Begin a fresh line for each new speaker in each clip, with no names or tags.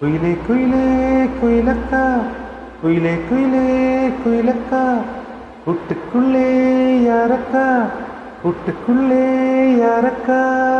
குயிலே குயிலே குயிலக்கா குயிலே குயிலே குயிலக்கா கூட்டுக்குள்ளே யாரக்கா கூட்டுக்குள்ளே யாரக்கா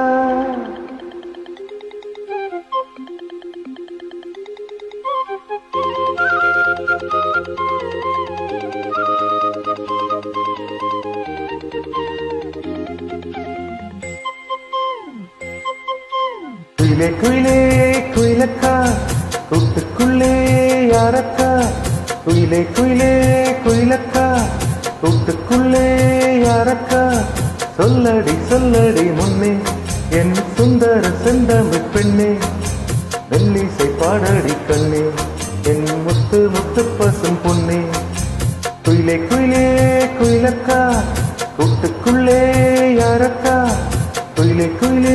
குயிலே குயிலே குயிலக்கா கூட்டுக்குள்ளே யாரக்கா குயிலே குயிலே குயிலக்கா கூட்டுக்குள்ளே யாரக்கா சொல்லடி சொல்லடி முன்னே என் சுந்தர செந்தமிழ் பெண்ணே வெள்ளிசை பாடடி கண்ணே என் முத்து முத்து பசும் பொன்னே குயிலே குயிலே குயிலக்கா கூட்டுக்குள்ளே யாரக்கா குயிலே குயிலே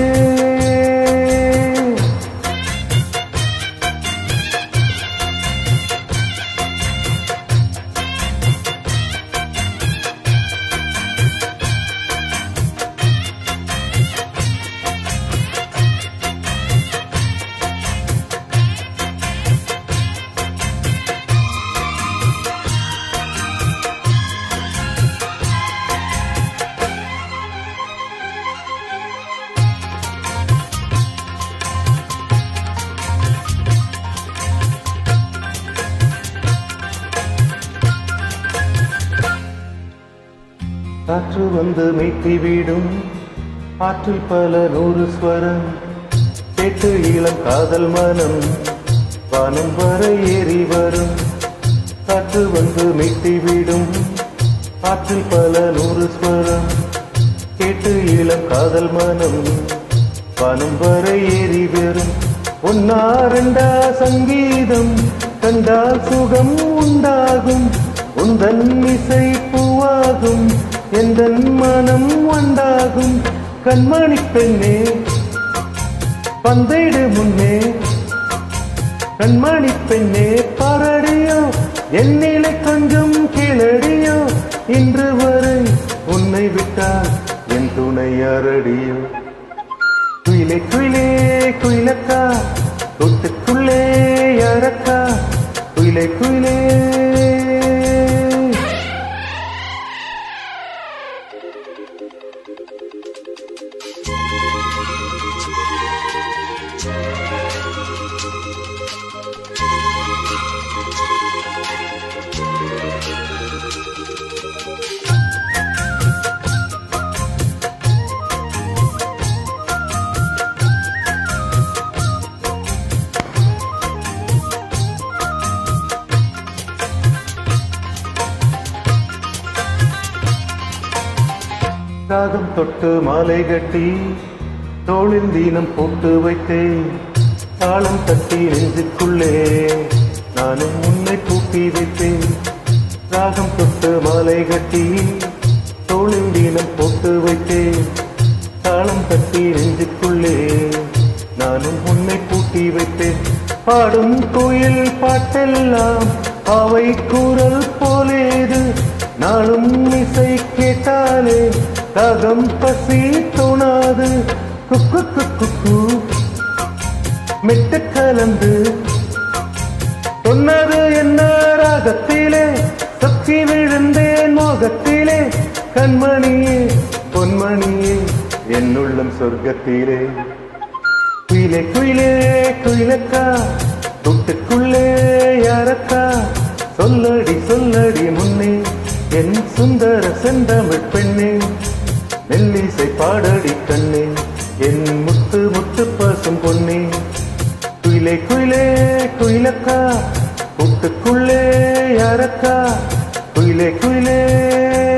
காற்று வந்து மீட்டி வீடும் ஆற்றில் பல நூறு ஸ்வரம் கேட்டு இளம் காதல் மனம் வானம் வரை ஏறி வரும் காற்று வந்து மீட்டி வீடும் ஆற்றில் பல நூறு ஸ்வரம் கேட்டு இளம் காதல் மனம் வானம் வரை ஏறி வரும் ஒன்னா ரெண்டா சங்கீதம் கண்டால் சுகம் உண்டாகும் உந்தன் இசை பூவாகும் எந்தன் மனம் உண்டாகும் கண்மணி பெண்ணே பந்தைடு முன்னே கண்மணி பெண்ணே பாரடியோ என்னிலை கொஞ்சம் கீழடியோ இன்று வரை உன்னை விட்டால் என் துணை யாரடியோ குயிலே குயிலே குயிலக்கா கூட்டுக்குள்ளே யாரக்கா குயிலே குயிலே ராகம் தொட்டு மாலை கட்டி தோளில் தீனம் போட்டு வைத்தேன் தாளம் தட்டி நெஞ்சுக்குள்ளே நானும் உன்னை பூட்டி வைத்தேன் ராகம் தொட்டு மாலை கட்டி தோளில் தீனம் போட்டு வைத்தேன் தாளம் தட்டி நெஞ்சுக்குள்ளே நானும் உன்னை பூட்டி வைத்தேன் பாடும் கோயில் பாட்டெல்லாம் அவை கூறல் போலேது நாளும் இசை கேட்டாலே தாகம் பசி தோணாது குக்கு குக்கு கு மெட்டு கலந்து சொன்னது என்ன ராகத்திலே சக்தி விழுந்தேன் மோகத்திலே கண்மணியே பொன்மணியே என்னுள்ளம் சொர்க்கத்திலே குயிலே குயிலே குயிலக்கா தொட்டுக்குள்ளே யாரக்கா சொல்லடி சொல்லடி முன்னே என் சுந்தர செந்தமிழ் பெண்ணே மெல்லிசை பாடடி கண்ணே என் முத்து முத்து பசும் பொன்னே குயிலே குயிலே குயிலக்கா கூட்டுக்குள்ளே யாரக்கா குயிலே குயிலே